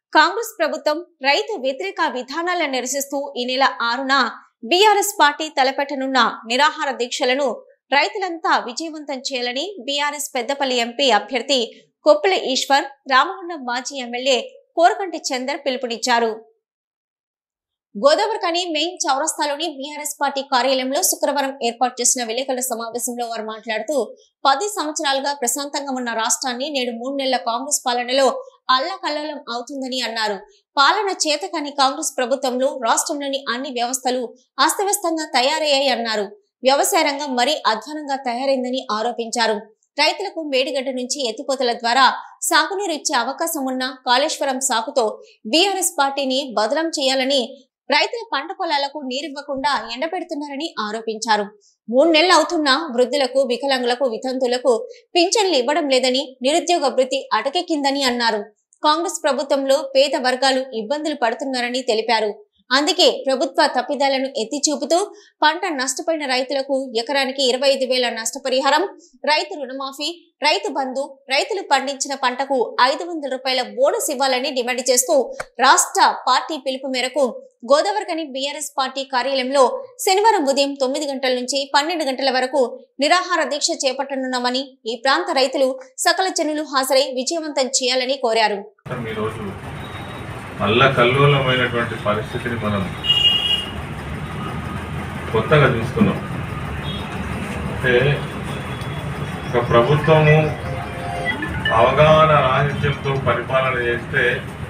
కాంగ్రెస్ ప్రభుత్వం రైతు వ్యతిరేక విధానాలను నిరసిస్తూ ఈ నెల ఆరున బీఆర్ఎస్ పార్టీ తలపెట్టనున్న నిరాహార దీక్షలను రైతులంతా విజయవంతం చేయాలని బీఆర్ఎస్ పెద్దపల్లి ఎంపీ అభ్యర్థి కొప్పుల ఈశ్వర్ రామగుండం మాజీ ఎమ్మెల్యే కోరకంటి చందర్ పిలుపునిచ్చారు గోదావరికని మెయిన్ చౌరస్తాలోని బీఆర్ఎస్ పార్టీ కార్యాలయంలో శుక్రవారం ఏర్పాటు చేసిన విలేకరుల సమావేశంలో వారు మాట్లాడుతూ పది సంవత్సరాలుగా ప్రశాంతంగా ఉన్న రాష్ట్రాన్ని నేడు మూడు నెలల కాంగ్రెస్ పాలనలో అల్లకల్లోలం అవుతుందని అన్నారు పాలన చేతకాని కాంగ్రెస్ ప్రభుత్వంలో రాష్ట్రంలోని అన్ని వ్యవస్థలు అస్తవ్యస్తంగా తయారయ్యాయి అన్నారు వ్యవసాయ రంగం మరీ అధ్వానంగా తయారైందని ఆరోపించారు రైతులకు మేడిగడ్డ నుంచి ఎత్తిపోతల ద్వారా సాగునీరు ఇచ్చే అవకాశం ఉన్న కాళేశ్వరం సాకుతో బీఆర్ఎస్ పార్టీని బదలం చేయాలని రైతుల పంట పొలాలకు నీరివ్వకుండా ఎండబెడుతున్నారని ఆరోపించారు మూడు నెలలు అవుతున్నా వృద్ధులకు వికలాంగులకు వితంతులకు పింఛన్లు ఇవ్వడం లేదని నిరుద్యోగ వృత్తి అటకెక్కిందని అన్నారు కాంగ్రెస్ ప్రభుత్వంలో పేద వర్గాలు ఇబ్బందులు పడుతున్నారని తెలిపారు అందుకే ప్రభుత్వ తప్పిదాలను ఎత్తి చూపుతూ పంట నష్టపోయిన రైతులకు ఎకరానికి ఇరవై ఐదు వేల నష్టపరిహారం రైతు రుణమాఫీ రైతు బంధు రైతులు పండించిన పంటకు ఐదు వందల రూపాయల బోనస్ ఇవ్వాలని డిమాండ్ చేస్తూ రాష్ట్ర పార్టీ పిలుపు మేరకు గోదావరికని బీఆర్ఎస్ పార్టీ కార్యాలయంలో శనివారం ఉదయం తొమ్మిది గంటల నుంచి పన్నెండు గంటల వరకు నిరాహార దీక్ష చేపట్టనున్నామని ఈ ప్రాంత రైతులు సకల జనులు హాజరై విజయవంతం చేయాలని కోరారు ఈరోజు మళ్ళా కల్లోలమైనటువంటి పరిస్థితిని మనం కొత్తగా చూస్తున్నాం అంటే ఒక ప్రభుత్వము అవగాహన రాహిత్యంతో పరిపాలన చేస్తే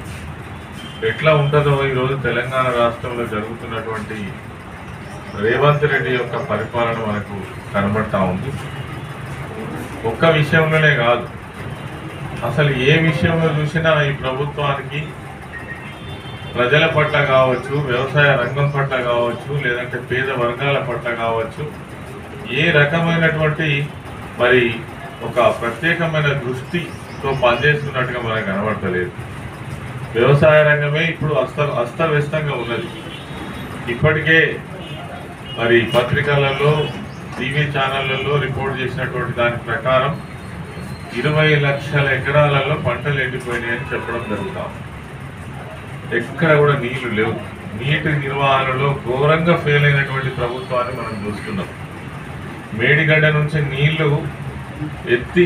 ఎట్లా ఉంటుందో ఈరోజు తెలంగాణ రాష్ట్రంలో జరుగుతున్నటువంటి రేవంత్ రెడ్డి యొక్క పరిపాలన మనకు కనబడతా ఉంది ఒక్క విషయంలోనే కాదు అసలు ఏ విషయంలో చూసినా ఈ ప్రభుత్వానికి ప్రజల పట్ల కావచ్చు వ్యవసాయ రంగం పట్ల కావచ్చు లేదంటే పేద వర్గాల పట్ల కావచ్చు ఏ రకమైనటువంటి మరి ఒక ప్రత్యేకమైన దృష్టితో పనిచేస్తున్నట్టుగా మనకు కనబడతలేదు వ్యవసాయ రంగమే ఇప్పుడు అస్త అస్తవ్యస్తంగా ఉన్నది ఇప్పటికే మరి పత్రికలలో టీవీ ఛానళ్లలో రిపోర్ట్ చేసినటువంటి దాని ప్రకారం ఇరవై లక్షల ఎకరాలలో పంటలు ఎండిపోయినాయని చెప్పడం జరుగుతాం ఎక్కడ కూడా నీళ్లు లేవు నీటి నిర్వహణలో ఘోరంగా ఫెయిల్ అయినటువంటి ప్రభుత్వాన్ని మనం చూస్తున్నాం మేడిగడ్డ నుంచి నీళ్లు ఎత్తి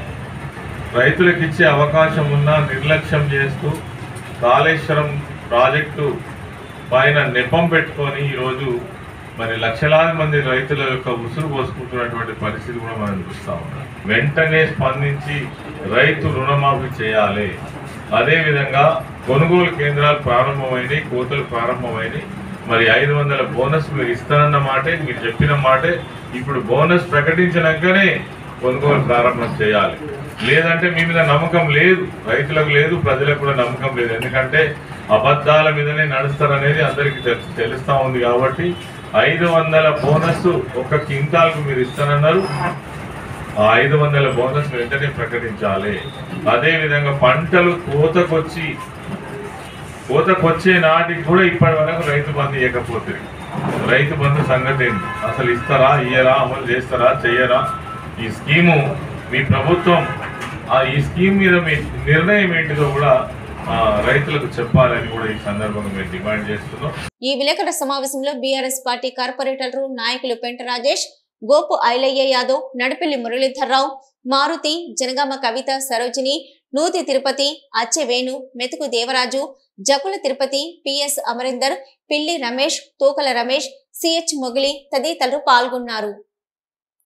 రైతులకు ఇచ్చే అవకాశం ఉన్నా నిర్లక్ష్యం చేస్తూ కాళేశ్వరం ప్రాజెక్టు పైన నెపం పెట్టుకొని ఈరోజు మరి లక్షలాది మంది రైతుల యొక్క ఉసురు పోసుకుంటున్నటువంటి పరిస్థితి కూడా మనం చూస్తా ఉన్నాం వెంటనే స్పందించి రైతు రుణమాఫీ చేయాలి అదేవిధంగా కొనుగోలు కేంద్రాలు ప్రారంభమైనవి కోతలు ప్రారంభమైనవి మరి ఐదు వందల బోనస్ మీరు ఇస్తారన్న మాటే మీరు చెప్పిన మాటే ఇప్పుడు బోనస్ ప్రకటించినాకనే కొనుగోలు ప్రారంభం చేయాలి లేదంటే మీ మీద నమ్మకం లేదు రైతులకు లేదు ప్రజలకు కూడా నమ్మకం లేదు ఎందుకంటే అబద్ధాల మీదనే నడుస్తారనేది అందరికీ తెలు- తెలుస్తా ఉంది కాబట్టి ఐదు వందల బోనస్ ఒక క్వింటాల్కు మీరు ఇస్తానన్నారు ఆ ఐదు వందల బోనస్ వెంటనే ప్రకటించాలి అదే విధంగా పంటలు కోతకొచ్చి కోతకొచ్చే నాటికి కూడా ఇప్పటి వరకు రైతు బంధు ఇవ్వకపోతుంది రైతు బంధు సంగతి ఏంటి అసలు ఇస్తారా ఇయ్యరా అమలు చేస్తారా చెయ్యరా ఈ స్కీము మీ ప్రభుత్వం ఆ ఈ స్కీమ్ మీద మీ నిర్ణయం ఏంటిదో కూడా ఆ, రైతులకు చెప్పాలని కూడా ఈ సందర్భంగా మేము డిమాండ్ చేస్తున్నాం ఈ విలేకరుల సమావేశంలో బీఆర్ఎస్ పార్టీ కార్పొరేటర్లు నాయకులు పెంట రాజేష్ గోపు ఐలయ్య యాదవ్ నడిపెల్లి మురళీధర్రావు మారుతి జనగామ కవిత సరోజిని నూతి తిరుపతి అచ్చె వేణు మెతుకు దేవరాజు జకుల తిరుపతి పిఎస్ అమరీందర్ పిల్లి రమేష్ తూకల రమేష్ సిహెచ్ మొగిలి తదితరులు పాల్గొన్నారు